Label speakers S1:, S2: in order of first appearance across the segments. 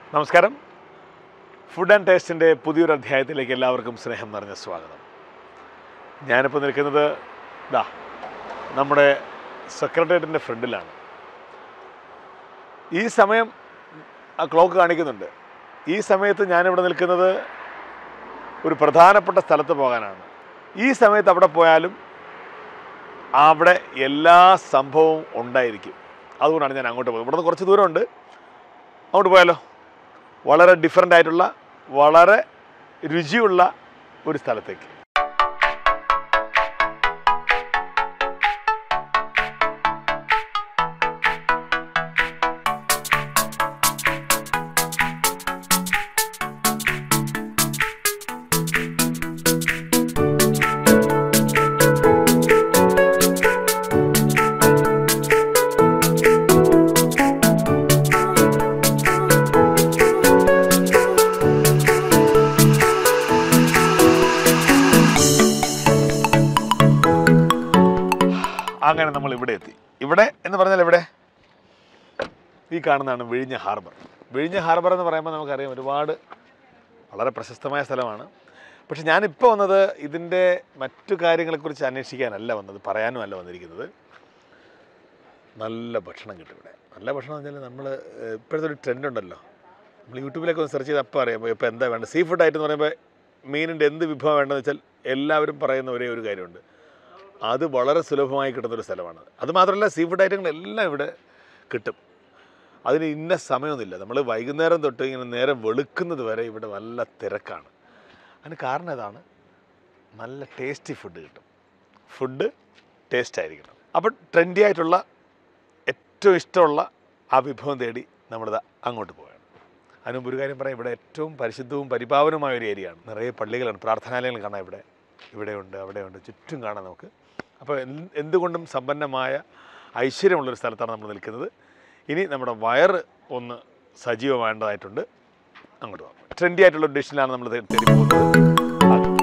S1: നമസ്കാരം food and ടേസ്റ്റിൻ്റെ പുതിയൊരു അധ്യായത്തിലേക്ക് എല്ലാവർക്കും സ്നേഹം നിറഞ്ഞ സ്വാഗതം ഞാനിപ്പോൾ നിൽക്കുന്നത് ദാ നമ്മുടെ സെക്രട്ടേറിയറ്റിൻ്റെ ഫ്രണ്ടിലാണ് ഈ സമയം ആ ക്ലോക്ക് കാണിക്കുന്നുണ്ട് ഈ സമയത്ത് ഞാനിവിടെ നിൽക്കുന്നത് ഒരു പ്രധാനപ്പെട്ട സ്ഥലത്ത് പോകാനാണ് ഈ സമയത്ത് അവിടെ പോയാലും അവിടെ എല്ലാ സംഭവവും ഉണ്ടായിരിക്കും അതുകൊണ്ടാണ് ഞാൻ അങ്ങോട്ട് പോകുന്നത് ഇവിടുന്ന് കുറച്ച് ദൂരമുണ്ട് അങ്ങോട്ട് പോയാലോ വളരെ ഡിഫറെൻ്റ് ആയിട്ടുള്ള വളരെ രുചിയുള്ള ഒരു സ്ഥലത്തേക്ക് അങ്ങനെ നമ്മൾ ഇവിടെ എത്തി ഇവിടെ എന്ന് പറഞ്ഞാൽ ഇവിടെ ഈ കാണുന്നതാണ് വിഴിഞ്ഞ ഹാർബർ വിഴിഞ്ഞ ഹാർബർ എന്ന് പറയുമ്പോൾ നമുക്കറിയാം ഒരുപാട് വളരെ പ്രശസ്തമായ സ്ഥലമാണ് പക്ഷെ ഞാനിപ്പോൾ വന്നത് ഇതിൻ്റെ മറ്റു കാര്യങ്ങളെക്കുറിച്ച് അന്വേഷിക്കാനല്ല വന്നത് പറയാനും അല്ല വന്നിരിക്കുന്നത് നല്ല ഭക്ഷണം കിട്ടും ഇവിടെ നല്ല ഭക്ഷണം എന്ന് വെച്ചാൽ നമ്മൾ ഇപ്പോഴത്തെ ഒരു ട്രെൻഡ് ഉണ്ടല്ലോ നമ്മൾ യൂട്യൂബിലൊക്കെ ഒന്ന് സെർച്ച് ചെയ്ത് അപ്പോൾ അറിയാം ഇപ്പോൾ എന്താ വേണ്ടത് സീ ഫുഡ് ആയിട്ട് എന്ന് പറയുമ്പോൾ മീനിൻ്റെ എന്ത് വിഭവം വേണ്ടതെന്ന് വെച്ചാൽ എല്ലാവരും പറയുന്ന ഒരേ ഒരു കാര്യമുണ്ട് അത് വളരെ സുലഭമായി കിട്ടുന്നൊരു സ്ഥലമാണ് അത് മാത്രമല്ല സീ ഫുഡ് ഐറ്റങ്ങളെല്ലാം ഇവിടെ കിട്ടും അതിന് ഇന്ന സമയമൊന്നുമില്ല നമ്മൾ വൈകുന്നേരം തൊട്ട് ഇങ്ങനെ നേരെ വെളുക്കുന്നത് വരെ ഇവിടെ നല്ല തിരക്കാണ് അതിന് കാരണം ഇതാണ് നല്ല ടേസ്റ്റി ഫുഡ് കിട്ടും ഫുഡ് ടേസ്റ്റ് ആയിരിക്കണം അപ്പോൾ ട്രെൻഡി ആയിട്ടുള്ള ഏറ്റവും ഇഷ്ടമുള്ള ആ വിഭവം തേടി നമ്മളിത് അങ്ങോട്ട് പോവുകയാണ് അതിന് മുമ്പ് ഒരു കാര്യം പറയാം ഇവിടെ ഏറ്റവും പരിശുദ്ധവും പരിപാവനമായ ഒരു ഏരിയയാണ് നിറയെ പള്ളികളാണ് പ്രാർത്ഥനാലയങ്ങൾ കാണാം ഇവിടെ ഇവിടെയുണ്ട് അവിടെയുണ്ട് ചുറ്റും കാണാം നമുക്ക് അപ്പോൾ എന്ത് എന്തുകൊണ്ടും സമ്പന്നമായ ഐശ്വര്യമുള്ളൊരു സ്ഥലത്താണ് നമ്മൾ നിൽക്കുന്നത് ഇനി നമ്മുടെ വയറ് ഒന്ന് സജീവമാവേണ്ടതായിട്ടുണ്ട് അങ്ങോട്ട് പോകാം ട്രെൻഡി ആയിട്ടുള്ള ഡിഷിലാണ് നമ്മൾ തേ- തേടി പോകുന്നത്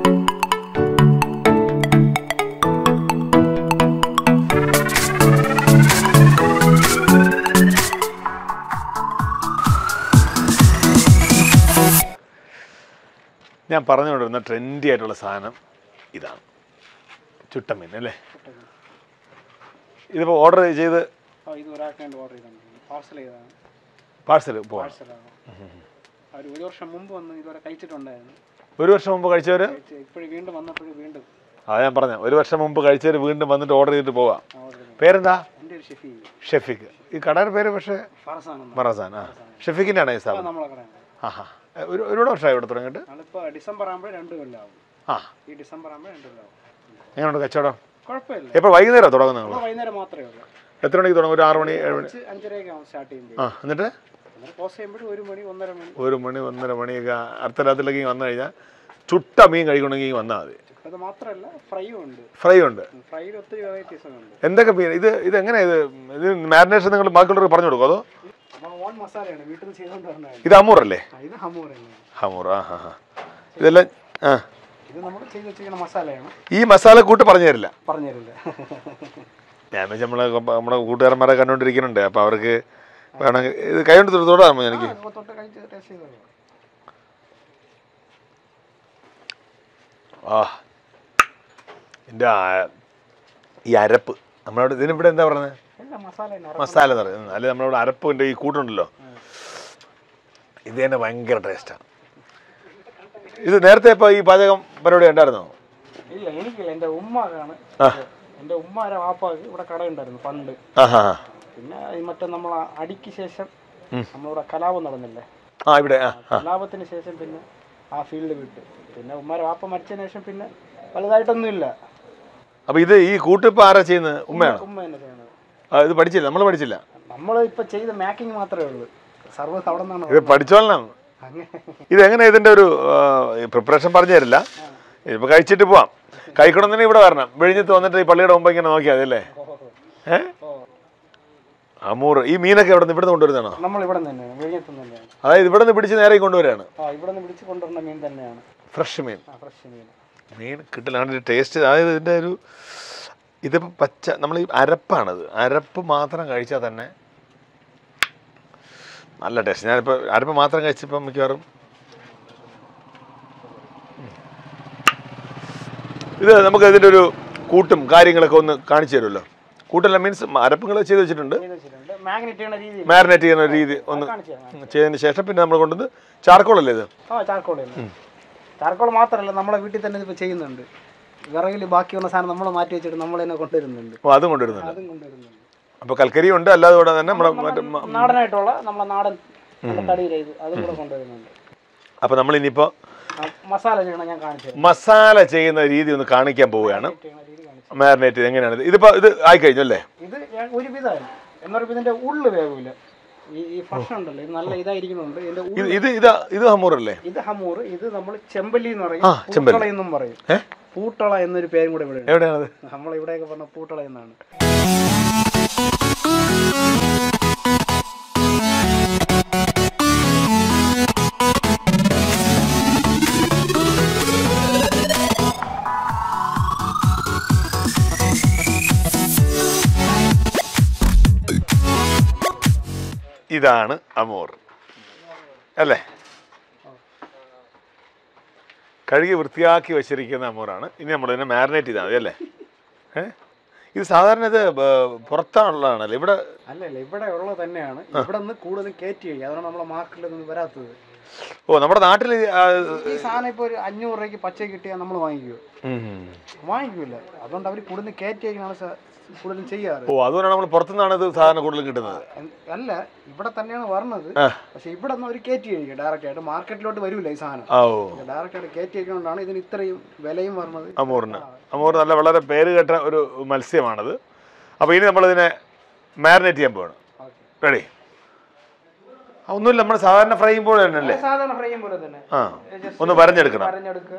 S1: ഞാൻ പറഞ്ഞുകൊണ്ടിരുന്ന ട്രെൻഡി ആയിട്ടുള്ള സാധനം ഇതാണ് ചുട്ടമീൻ അല്ലേ ഇതിപ്പോൾ ഓർഡർ ചെയ്ത്
S2: ആ ഇത് ഒരാൾക്ക് വേണ്ടി ഓർഡർ ചെയ്താണ് പാർസൽ ചെയ്തതാണ്
S1: പാഴ്സൽ പോകണം
S2: പാർസലാണ് അവർ ഒരു വർഷം മുമ്പ് വന്ന് ഇതുവരെ കഴിച്ചിട്ടുണ്ടായിരുന്നു
S1: ഒരു വർഷം മുമ്പ് കഴിച്ചവർ
S2: കഴിച്ച് ഇപ്പോഴും വീണ്ടും വന്നപ്പോഴും വീണ്ടും
S1: അതാ ഞാൻ പറഞ്ഞ ഒരു വർഷം മുമ്പ് കഴിച്ചവർ വീണ്ടും വന്നിട്ട് ഓർഡർ ചെയ്തിട്ട് പോവാം
S2: ഓർഡർ ചെയ്തു
S1: പേരെന്താ
S2: എൻ്റെ ഒരു ഷെഫി
S1: ഷെഫിക്ക് ഈ കടയുടെ പേര് പക്ഷേ
S2: ഫറസാണ്
S1: മറസാൻ ആ ഷെഫിക്കിൻ്റെ ആണ് ഈ സ്ഥാപനം
S2: നമ്മളെ കടയാണ്
S1: ആഹാ ഒരു ഒരുപാട് വർഷമായി ഇവിടെ തുടങ്ങിയിട്ട്
S2: നമ്മളിപ്പോൾ ഡിസംബർ ആകുമ്പോൾ രണ്ട് കൊല്ലാവും
S1: ആ
S2: ഈ ഡിസംബർ ആകുമ്പോൾ രണ്ട് കൊല്ലാവും
S1: എങ്ങനെയുണ്ട് കച്ചവടം
S2: കുഴപ്പമില്ല
S1: എപ്പോൾ വൈകുന്നേരം തുടങ്ങുന്നത് നിങ്ങൾ
S2: നമ്മൾ വൈകുന്നേരം മാത്രമേ ഉള്ളൂ
S1: എത്ര മണിക്ക് തുടങ്ങും ഒരു ആറ് മണി ഏഴ് മണി
S2: അഞ്ച് അഞ്ചരയൊക്കെ ആവും സ്റ്റാർട്ട് ചെയ്യുമ്പോൾ
S1: ആ എന്നിട്ട്
S2: അന്നേരം ക്ലോസ് ചെയ്യുമ്പോഴും ഒരു മണി ഒന്നര മണി
S1: ഒരു മണി ഒന്നര മണിയൊക്കെ അർദ്ധരാത്രിയിലേക്ക് വന്നു കഴിഞ്ഞാൽ ചുട്ട മീൻ കഴിക്കണമെങ്കിൽ ഇങ്ങ് വന്നാൽ മതി
S2: അത് മാത്രമല്ല ഫ്രൈയും ഉണ്ട്
S1: ഫ്രൈ ഉണ്ട്
S2: ഫ്രൈയിൽ ഒത്തിരി വെറൈറ്റീസ് ഉണ്ട്
S1: എന്തൊക്കെ മീൻ ഇത് ഇത് എങ്ങനെയാണ് ഇത് ഇത് മാരിനേഷൻ നിങ്ങൾ ബാക്കിയുള്ളവർക്ക് പറഞ്ഞു കൊടുക്കും അതോ
S2: നമ്മൾ ഓൺ മസാലയാണ് വീട്ടിൽ നിന്ന് ചെയ്തുകൊണ്ട് പറഞ്ഞതാണ്
S1: ഇത് അമൂർ അല്ലേ
S2: ഇത് ഹമൂർ തന്നെയാണ്
S1: ഹമൂർ ആ ഹാ ഹാ ഇതെല്ലാം ആ
S2: ഇത് നമ്മൾ ചെയ്ത് വെച്ചിരിക്കുന്ന മസാലയാണ്
S1: ഈ മസാല കൂട്ട് പറഞ്ഞു തരില്ല
S2: പറഞ്ഞുതരില്ല
S1: ഞാൻ വെച്ചാൽ നമ്മളെ നമ്മുടെ കൂട്ടുകാരന്മാരെ കണ്ടുകൊണ്ടിരിക്കുന്നുണ്ട് അപ്പോൾ അവർക്ക് വേണമെങ്കിൽ ഇത് കൈ കൊണ്ട് തൊടാമോ എനിക്ക്
S2: ആ, തൊട്ട് കഴിച്ച് ടേസ്റ്റ് ചെയ്തോളൂ
S1: ആ എൻ്റെ ആ- ഈ അരപ്പ് നമ്മളവിടെ ഇതിനിവിടെ എന്താ പറയുന്നത്
S2: ഇല്ല മസാല തന്നെ
S1: മസാല എന്ന് പറയുന്നത് അല്ലെ നമ്മളിവിടെ അരപ്പിൻ്റെ ഈ കൂട്ടുണ്ടല്ലോ ഇത് തന്നെ ഭയങ്കര ടേസ്റ്റാണ് ഇത് നേരത്തെ ഇപ്പോൾ ഈ പാചകം പരിപാടി ഉണ്ടായിരുന്നോ
S2: ഇല്ല എനിക്കില്ല എൻ്റെ ഉമ്മാക്കാണ്
S1: ആ
S2: എൻ്റെ ഉമ്മാരെ വാപ്പാക്ക് ഇവിടെ കടയുണ്ടായിരുന്നു പണ്ട്
S1: ആ ഹാ
S2: പിന്നെ ഈ മറ്റേ നമ്മൾ അടിക്ക് ശേഷം നമ്മളിവിടെ കലാപം നടന്നില്ലേ
S1: ആ ഇവിടെ ആ
S2: കലാപത്തിന് ശേഷം പിന്നെ ആ ഫീൽഡ് വിട്ടു പിന്നെ ഉമ്മാരെ വാപ്പ മരിച്ചതിന് ശേഷം പിന്നെ വലുതായിട്ടൊന്നും ഇല്ല
S1: അപ്പോൾ ഇത് ഈ കൂട്ടിപ്പോൾ ആരാ ചെയ്യുന്നത് ഉമ്മയാണോ
S2: ഉമ്മ തന്നെ ചെയ്യണത്
S1: ആ ഇത് പഠിച്ചില്ല നമ്മൾ പഠിച്ചില്ല
S2: നമ്മൾ ഇപ്പൊ ചെയ്ത മേക്കിംഗ് മാത്രമേ ഉള്ളൂ സർവീസ് അവിടെ നിന്നാണ്
S1: ഇത് പഠിച്ചോളണം
S2: അങ്ങനെ
S1: ഇതെങ്ങനെ ഇതിൻ്റെ ഒരു പ്രിപ്പറേഷൻ പറഞ്ഞു തരില്ല ഇതിപ്പോൾ കഴിച്ചിട്ട് പോവാം കഴിക്കണമെന്നുണ്ടെങ്കിൽ ഇവിടെ വരണം വെഴിഞ്ഞത്ത് വന്നിട്ട് ഈ പള്ളിയുടെ മുമ്പ് ഇങ്ങനെ നോക്കിയാൽ മതി അല്ലേ ഏ അമൂർ ഈ മീനൊക്കെ ഇവിടെ നിന്ന് ഇവിടുന്ന് കൊണ്ടുവരുന്നതാണോ
S2: നമ്മൾ ഇവിടെ തന്നെയാണ് വിഴിഞ്ഞത്ത് തന്നെയാണ്
S1: അതായത് ഇവിടെ നിന്ന് പിടിച്ച് നേരെ കൊണ്ടുവരികയാണ്
S2: ആ ഇവിടെ നിന്ന് പിടിച്ച് കൊണ്ടുവരുന്ന മീൻ തന്നെയാണ്
S1: ഫ്രഷ് മീൻ
S2: ആ ഫ്രഷ് മീൻ
S1: മീൻ കിട്ടില്ല അതിൻ്റെ ടേസ്റ്റ് അതായത് ഇതിൻ്റെ ഒരു ഇതിപ്പോൾ പച്ച നമ്മൾ ഈ അരപ്പാണത് അരപ്പ് മാത്രം കഴിച്ചാൽ തന്നെ നല്ല ടേസ്റ്റ് ഞാനിപ്പോൾ അരപ്പ് മാത്രം കഴിച്ചപ്പം മിക്കവാറും ഉം. ഇത് നമുക്ക് ഇതിൻ്റെ ഒരു കൂട്ടും കാര്യങ്ങളൊക്കെ ഒന്ന് കാണിച്ചു തരുമല്ലോ കൂട്ടല്ല മീൻസ് അരപ്പുകൾ ചെയ്ത് വെച്ചിട്ടുണ്ട്
S2: ചെയ്ത് വെച്ചിട്ടുണ്ട് മാഗ്നറ്റ് ചെയ്യുന്ന രീതി
S1: മാരിനേറ്റ് ചെയ്യുന്ന രീതി ഒന്ന്
S2: കാണിച്ചു തരാം.
S1: ചെയ്തതിന് ശേഷം പിന്നെ നമ്മൾ കൊണ്ടുവന്ന് ചാർക്കോളല്ലേ ഇത്
S2: ആ ചാർക്കോൾ ചാർക്കോൾ മാത്രമല്ല നമ്മളെ വീട്ടിൽ തന്നെ ഇപ്പോൾ ചെയ്യുന്നുണ്ട് വിറകിൽ ബാക്കി വന്ന സാധനം നമ്മൾ മാറ്റി വെച്ചിട്ട് നമ്മൾ തന്നെ കൊണ്ടുവരുന്നുണ്ട്
S1: അപ്പോൾ അതും കൊണ്ടുവരുന്നുണ്ട്
S2: അതും കൊണ്ടുവരുന്നുണ്ട്
S1: അപ്പോൾ കൽക്കരി ഉണ്ട് അല്ലാതെ കൂടെ തന്നെ നമ്മുടെ മറ്റേ മ-
S2: നാടനായിട്ടുള്ള നമ്മളെ നാടൻ നല്ല തടിയില ഇത് അതും കൂടെ കൊണ്ടുവരുന്നുണ്ട്
S1: അപ്പോൾ നമ്മൾ ഇനിയിപ്പോൾ
S2: ആ, മസാല ചെയ്യണം ഞാൻ കാണിച്ചു തരാം
S1: മസാല ചെയ്യുന്ന രീതി ഒന്ന് കാണിക്കാൻ പോവുകയാണ്
S2: ചെയ്യുന്ന രീതി കാണിച്ചു
S1: മാരിനേറ്റ് ചെയ്ത് എങ്ങനെയാണ് ഇത് ഇതിപ്പോൾ ഇത് ആയിക്കഴിഞ്ഞു അല്ലേ
S2: ഇത് ഞാൻ ഒരു വിധമാണ് എന്നൊരു ഇതിന്റെ ഉള്ളു വേവില്ല ഈ ഈ ഫ്രഷ് ഉണ്ടല്ലോ ഇത് നല്ല ഇതായിരിക്കുന്നുണ്ട് ഇതിന്റെ
S1: ഇത്
S2: ഉള്ളു
S1: ഇത് ഇത് ഇത് ഹമ്മൂറല്ലേ
S2: ഇത് ഹമൂർ ഇത് നമ്മൾ ചെമ്പല്ലി എന്ന് പറയും
S1: ആ, ചെമ്പല്ലി.
S2: പൂട്ടള എന്നും പറയും
S1: ഏ
S2: പൂട്ടള എന്നൊരു പേരും കൂടെ ഇവിടെ ഉണ്ട്
S1: എവിടെയാണത്
S2: നമ്മൾ ഇവിടെയൊക്കെ പറഞ്ഞ പൂട്ടള എന്നാണ്
S1: ഇതാണ് അമൂർ അല്ലേ കഴുകി വൃത്തിയാക്കി വെച്ചിരിക്കുന്ന അമൂറാണ് ഇനി നമ്മൾ ഇതിനെ മാരിനേറ്റ് ചെയ്താൽ മതി അല്ലേ ഏ ഇത് സാധാരണ ഇത് ബ- പുറത്താണുള്ളതാണല്ലേ ഇവിടെ
S2: അല്ലല്ല ഇവിടെ ഉള്ളത് തന്നെയാണ് ഇവിടെ നിന്ന് കൂടുതൽ കയറ്റി കഴിയും അതാണ് നമ്മളെ മാർക്കറ്റിലൊന്നും വരാത്തത്
S1: ഓ നമ്മുടെ നാട്ടിൽ
S2: ഈ സാധനം ഇപ്പോൾ ഒരു അഞ്ഞൂറ് രൂപയ്ക്ക് പച്ച കിട്ടിയാൽ നമ്മൾ വാങ്ങിക്കുമോ വാങ്ങിക്കൂല അതുകൊണ്ട് അവർ കൂടുതൽ കയറ്റി കഴിക്കാനാണ് കൂടുതലും ചെയ്യാറ്
S1: ഓ അതുകൊണ്ടാണ് നമ്മൾ പുറത്തുനിന്നാണ് ഇത് സാധാരണ കൂടുതലും കിട്ടുന്നത്
S2: എൻ- അല്ല ഇവിടെ തന്നെയാണ് വരുന്നത്
S1: ആ.
S2: പക്ഷെ ഇവിടെ നിന്ന് അവർ കയറ്റി കഴിക്കുക ഡയറക്റ്റ് ആയിട്ട് മാർക്കറ്റിലോട്ട് വരൂല ഈ സാധനം
S1: ആ ഓ
S2: ഡയറക്റ്റ് ആയിട്ട് കയറ്റി കഴിക്കുന്നതുകൊണ്ടാണ് ഇതിന് ഇത്രയും വിലയും വരുന്നത്
S1: അമൂറിന് അമൂർ നല്ല വളരെ പേര് കേട്ട ഒരു മത്സ്യമാണത് അപ്പോൾ ഇനി നമ്മളിതിനെ മാരിനേറ്റ് ചെയ്യാൻ പോവാണ്
S2: ഓക്കെ
S1: റെഡി ഒന്നുമില്ല നമ്മൾ സാധാരണ ഫ്രൈ ചെയ്യുമ്പോൾ തന്നെ അല്ലേ
S2: സാധാരണ ഫ്രൈ പോലെ തന്നെ
S1: ആ ഒന്ന് വരഞ്ഞെടുക്കണം
S2: പറഞ്ഞെടുക്കുക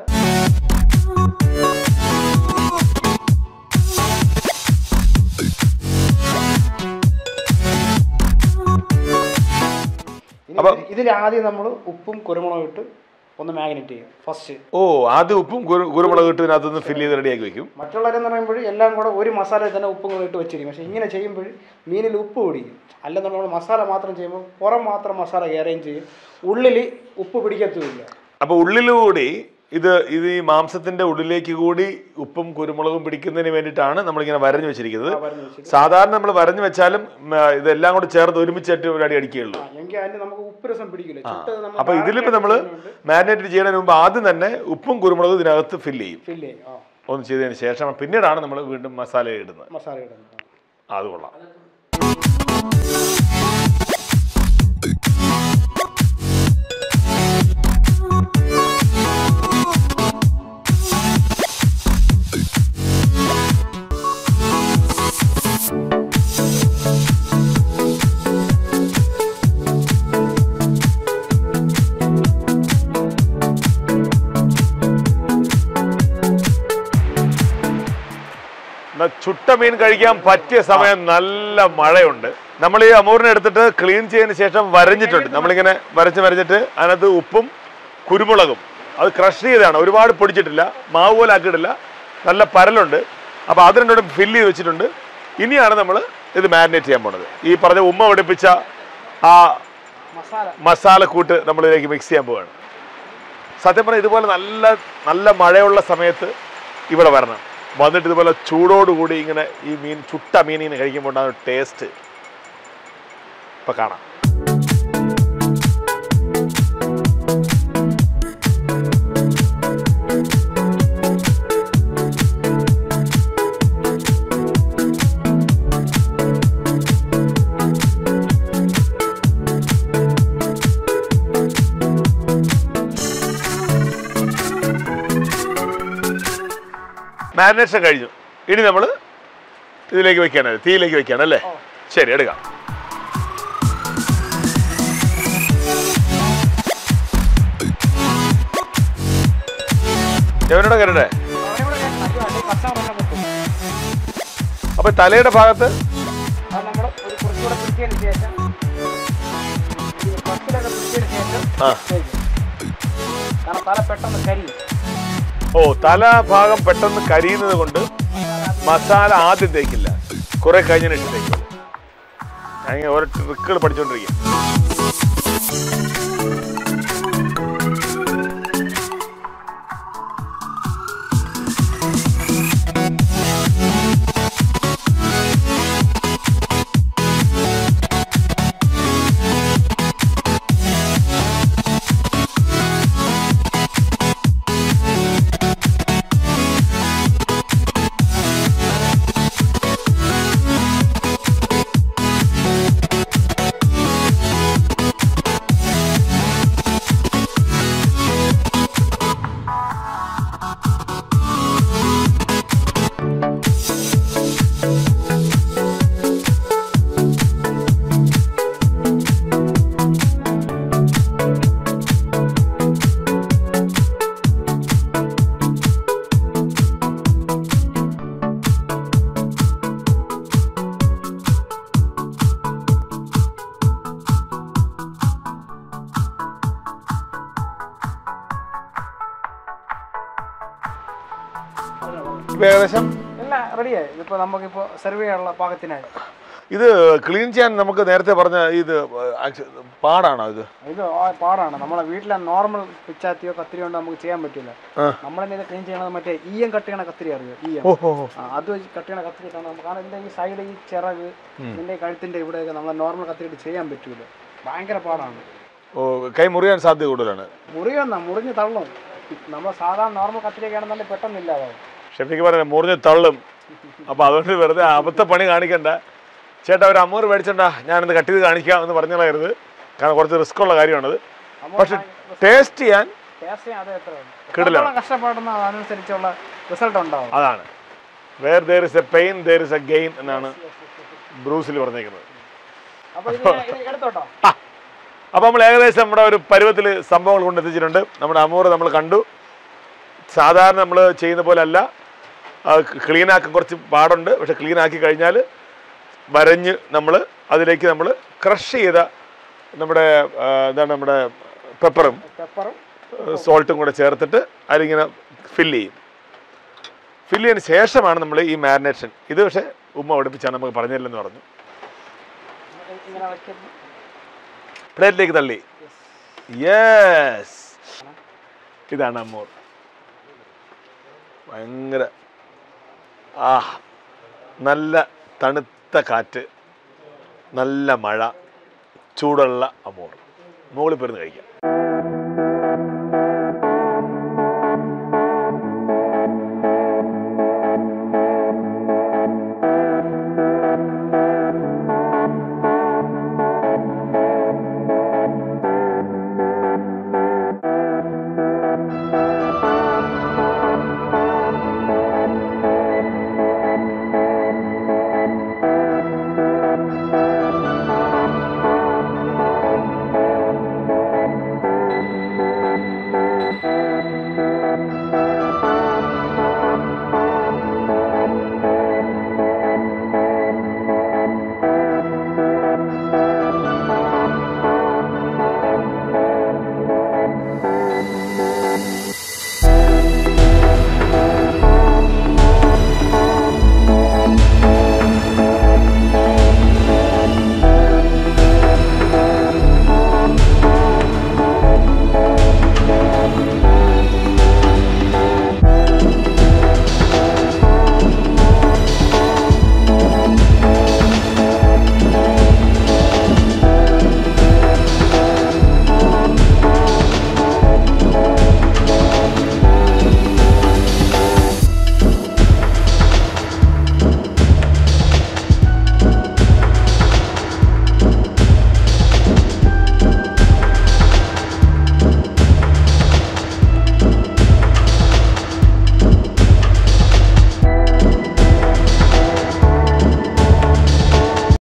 S2: ഇതിൽ ആദ്യം നമ്മൾ ഉപ്പും കുരുമുളകും ഇട്ട് ഒന്ന് മാഗ്നറ്റ് ചെയ്യും ഫസ്റ്റ്
S1: ഓ ആദ്യം ഉപ്പും കുരു- കുരുമുളക് ഇട്ട് ഇതിനകത്തൊന്ന് ഫില്ല് ചെയ്ത് റെഡിയാക്കി വെക്കും
S2: മറ്റുള്ളവരെന്ന് പറയുമ്പോൾ എല്ലാം കൂടെ ഒരു മസാല തന്നെ ഉപ്പും കൂടെ ഇട്ട് വെച്ചിരിക്കും പക്ഷേ ഇങ്ങനെ ചെയ്യുമ്പോൾ മീനിൽ ഉപ്പ് പിടിക്കും അല്ലെന്നുണ്ടെങ്കിൽ നമ്മൾ മസാല മാത്രം ചെയ്യുമ്പോൾ പുറം മാത്രം മസാല കയറുകയും ചെയ്യും ഉള്ളിൽ ഉപ്പ് പിടിക്കത്തുമില്ല
S1: അപ്പോൾ ഉള്ളിലൂടി ഇത് ഇത് ഈ മാംസത്തിന്റെ ഉള്ളിലേക്ക് കൂടി ഉപ്പും കുരുമുളകും പിടിക്കുന്നതിന് വേണ്ടിയിട്ടാണ് നമ്മളിങ്ങനെ വരഞ്ഞു വെച്ചിരിക്കുന്നത്
S2: പറഞ്ഞു വെച്ചിട്ട്
S1: സാധാരണ നമ്മൾ വരഞ്ഞു വെച്ചാലും ഉം, ഇതെല്ലാം കൂടി ചേർത്ത് ഒരുമിച്ചിട്ട് ഒരു അടി അടിക്കുകയുള്ളൂ
S2: ആ, എങ്കിൽ അതിന് നമുക്ക് ഉപ്പ് രസം പിടിക്കില്ല ചുട്ടത് നമ്മൾ
S1: അപ്പോൾ ഇതിലിപ്പോൾ നമ്മൾ മാരിനേറ്റ് ചെയ്യുന്നതിന് മുമ്പ് ആദ്യം തന്നെ ഉപ്പും കുരുമുളകും ഇതിനകത്ത് ഫില്ല് ചെയ്യും
S2: ഫില്ല് ചെയ്യും ആ
S1: ഒന്ന് ചെയ്തതിന് ശേഷം പിന്നീടാണ് നമ്മൾ വീണ്ടും മസാല ഇടുന്നത്
S2: മസാല ഇടുന്നത്
S1: അത് കൊള്ളാം ന- ചുട്ട മീൻ കഴിക്കാൻ പറ്റിയ സമയം നല്ല മഴയുണ്ട് നമ്മൾ ഈ അമൂറിനെ എടുത്തിട്ട് ക്ലീൻ ചെയ്തതിന് ശേഷം വരഞ്ഞിട്ടുണ്ട് നമ്മളിങ്ങനെ വരച്ച് വരച്ചിട്ട് അതിനകത്ത് ഉപ്പും കുരുമുളകും അത് ക്രഷ് ചെയ്തതാണ് ഒരുപാട് പൊടിച്ചിട്ടില്ല മാവ് പോലെ ആക്കിയിട്ടില്ല നല്ല പരലുണ്ട് അപ്പോൾ അത് രണ്ടോടും ഫില്ല് ചെയ്ത് വെച്ചിട്ടുണ്ട് ഇനിയാണ് നമ്മൾ ഇത് മാരിനേറ്റ് ചെയ്യാൻ പോണത് ഈ പറഞ്ഞ ഉമ്മ പഠിപ്പിച്ച ആ
S2: മസാല
S1: മസാലക്കൂട്ട് നമ്മളിതിലേക്ക് മിക്സ് ചെയ്യാൻ പോവുകയാണ് സത്യം പറഞ്ഞാൽ ഇതുപോലെ നല്ല നല്ല മഴയുള്ള സമയത്ത് ഇവിടെ വരണം വന്നിട്ട് ഇതുപോലെ ചൂടോടുകൂടി ഇങ്ങനെ ഈ മീൻ ചുട്ട മീൻ ഇങ്ങനെ കഴിക്കുമ്പോൾ ഉണ്ടാകുന്ന ടേസ്റ്റ് ഇപ്പം കാണാം മാരിനേഷൻ കഴിഞ്ഞു ഇനി നമ്മൾ ഇതിലേക്ക് വെക്കാനല്ലേ തീയിലേക്ക് വെക്കാനല്ലേ ശരി എടുക്കാം എവനോടെ കരട്ടെ
S2: അവനെവിടെ കേൾക്കണം. അയ്യോ, അത് കച്ചാൻ വന്ന പൊട്ടും.
S1: അപ്പൊ തലയുടെ ഭാഗത്ത്
S2: അത് നമ്മൾ ഒരു കുറച്ചുകൂടെ പിടിച്ചതിന് ശേഷം ഈ പത്തിലൊക്കെ പിടിച്ചതിന് ശേഷം
S1: ആ.
S2: തേക്കും. കാരണം തല പെട്ടെന്ന് കരിയും
S1: ഓ തല ഭാഗം പെട്ടെന്ന് കരിയുന്നത് കൊണ്ട് മസാല ആദ്യം തേക്കില്ല കുറെ കഴിഞ്ഞതിന് ശേഷം തേക്കുള്ളൂ ഞാൻ ഇങ്ങനെ ഓരോ ട്രിക്കുകൾ പഠിച്ചുകൊണ്ടിരിക്കും ഇപ്പൊ ഏകദേശം
S2: എല്ലാം റെഡിയായി ഇതിപ്പോൾ നമുക്കിപ്പോൾ സെർവ് ചെയ്യാനുള്ള പാകത്തിനായി
S1: ഇത് ക്ലീൻ ചെയ്യാൻ നമുക്ക് നേരത്തെ പറഞ്ഞ ഇത് actu- പാടാണോ ഇത്
S2: ഇത് ആ പാടാണ് നമ്മളെ വീട്ടിലെ നോർമൽ പിച്ചാത്തിയോ കത്തിരിയോ കൊണ്ട് നമുക്ക് ചെയ്യാൻ പറ്റില്ല
S1: ആ.
S2: നമ്മളെന്നെ ഇത് ക്ലീൻ ചെയ്യണത് മറ്റേ ഈയം കട്ട് ചെയ്യണ കത്തിരി അറിയോ ഈയം
S1: ഓ ഓ ഓ.
S2: ആ, അത് വെച്ച് കട്ട് ചെയ്യണ കത്തിരി ഇട്ടാണ് നമുക്ക് കാരണം ഇതിൻ്റെ ഈ സൈഡ് ഈ ചിറക് ഇതിൻ്റെ ഈ കഴുത്തിൻ്റെ ഇവിടെയൊക്കെ നമ്മളെ നോർമൽ കത്തിരിട്ട് ചെയ്യാൻ പറ്റൂല ഭയങ്കര പാടാണ്
S1: ഓ കൈ മുറിയാൻ സാധ്യത കൂടുതലാണ്
S2: മുറിയൊന്നാ മുറിഞ്ഞ് തള്ളും നമ്മൾ സാധാരണ നോർമൽ കത്തിരിയൊക്കെ ആണെന്നുണ്ടെങ്കിൽ പെട്ടെന്ന് ഇല്ലാതാവും
S1: ഷെഫിക്ക് പറയുന്നത് മുറിഞ്ഞ് തള്ളും അപ്പോൾ അതുകൊണ്ട് വെറുതെ അബദ്ധ പണി കാണിക്കണ്ട ചേട്ടാ ഒരു അമ്മൂറ് മേടിച്ചോണ്ടാ ഞാനിന്ന് കട്ട് ചെയ്ത് കാണിക്കാം എന്ന് പറഞ്ഞാലായിരുന്നു കാരണം കുറച്ച് റിസ്ക് ഉള്ള കാര്യമാണത് പക്ഷെ ടേസ്റ്റ് ചെയ്യാൻ
S2: ടേസ്റ്റ് ചെയ്യാൻ അത് എത്ര
S1: കിടിലാണ്.
S2: കഷ്ടപ്പെടുന്ന അതനുസരിച്ചുള്ള റിസൾട്ട് ഉണ്ടാവും
S1: അതാണ് where there is a pain there is a gain എന്നാണ് ബ്രൂസിൽ പറഞ്ഞേക്കുന്നത്
S2: അപ്പോൾ ഇത് ഞാൻ- ഇത് എടുത്തോട്ടോ
S1: അപ്പോൾ നമ്മൾ ഏകദേശം നമ്മുടെ ഒരു പരുവത്തിൽ സംഭവങ്ങൾ കൊണ്ടെത്തിച്ചിട്ടുണ്ട് നമ്മുടെ അമൂറ് നമ്മൾ കണ്ടു സാധാരണ നമ്മൾ ചെയ്യുന്ന പോലെ അല്ല ക്ലീൻ ആക്കാൻ കുറച്ച് പാടുണ്ട് പക്ഷെ ക്ലീൻ ആക്കി കഴിഞ്ഞാൽ വരഞ്ഞ് നമ്മൾ അതിലേക്ക് നമ്മൾ ക്രഷ് ചെയ്ത നമ്മുടെ ആ, എന്താണ് നമ്മുടെ പെപ്പറും
S2: പെപ്പറും
S1: സോൾട്ടും കൂടെ ചേർത്തിട്ട് അതിലിങ്ങനെ ഫില്ല് ചെയ്യും ഫില്ല് ചെയ്തതിന് ശേഷമാണ് നമ്മൾ ഈ മാരിനേഷൻ ഇത് പക്ഷേ ഉമ്മ പഠിപ്പിച്ചാണ് നമുക്ക് പറഞ്ഞില്ലെന്ന് പറഞ്ഞു
S2: ഇങ്ങനെ വയ്ക്കുന്നു
S1: പ്ലേറ്റിലേക്ക് തള്ളി യെസ് ഇതാണ് അമ്മൂർ ഭയങ്കര ആ നല്ല തണുത്ത കാറ്റ് നല്ല മഴ ചൂടുള്ള അമ്മൂർ മുകളിൽ പോയിരുന്ന് കഴിക്കാം